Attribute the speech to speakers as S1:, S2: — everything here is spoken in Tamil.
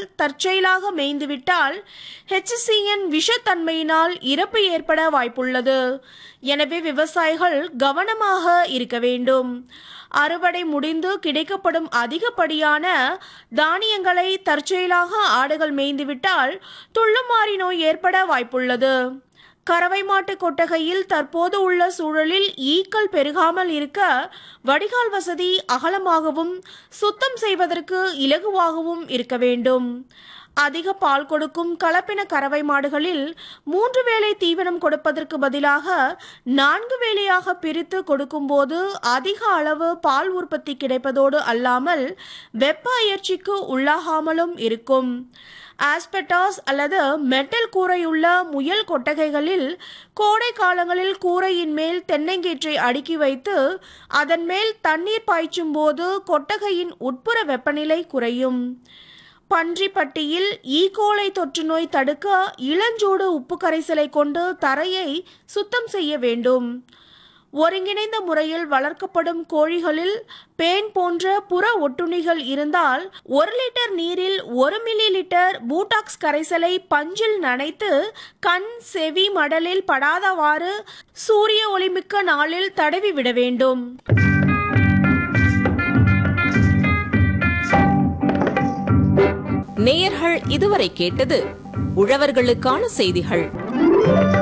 S1: தற்செயலாக மேய்ந்துவிட்டால் ஹெச்சிசியின் விஷத்தன்மையினால் இறப்பு ஏற்பட வாய்ப்புள்ளது எனவே விவசாயிகள் கவனமாக இருக்க வேண்டும் அறுவடை முடிந்து கிடைக்கப்படும் அதிகப்படியான தானியங்களை தற்செயலாக ஆடுகள் மேய்ந்துவிட்டால் துள்ளுமாறி நோய் ஏற்பட வாய்ப்புள்ளது கறவை மாட்டு கொட்டகையில் தற்போது உள்ள சூழலில் ஈக்கள் பெருகாமல் இருக்க வடிகால் வசதி அகலமாகவும் சுத்தம் செய்வதற்கு இலகுவாகவும் இருக்க வேண்டும் அதிக பால் கொடுக்கும் கலப்பின கறவை மாடுகளில் மூன்று வேளை தீவனம் கொடுப்பதற்கு பதிலாக நான்கு வேளையாக பிரித்து கொடுக்கும்போது அதிக அளவு பால் உற்பத்தி கிடைப்பதோடு அல்லாமல் வெப்ப அயற்சிக்கு உள்ளாகாமலும் இருக்கும் ஆஸ்பெட்டாஸ் அல்லது மெட்டல் கூரையுள்ள முயல் கொட்டகைகளில் கோடை காலங்களில் கூரையின் மேல் தென்னங்கீற்றை அடுக்கி வைத்து அதன் மேல் தண்ணீர் பாய்ச்சும் போது கொட்டகையின் உட்புற வெப்பநிலை குறையும் பன்றிப்பட்டியில் ஈகோலை தொற்று நோய் தடுக்க இளஞ்சூடு உப்பு கரைசலை கொண்டு தரையை சுத்தம் செய்ய வேண்டும் ஒருங்கிணைந்த முறையில் வளர்க்கப்படும் கோழிகளில் பேன் போன்ற புற ஒட்டுண்ணிகள் இருந்தால் ஒரு லிட்டர் நீரில் ஒரு மில்லி லிட்டர் பூட்டாக்ஸ் கரைசலை பஞ்சில் நனைத்து கண் செவி மடலில் படாதவாறு சூரிய ஒளிமிக்க நாளில் தடவி விட வேண்டும்
S2: நேயர்கள் இதுவரை கேட்டது உழவர்களுக்கான செய்திகள்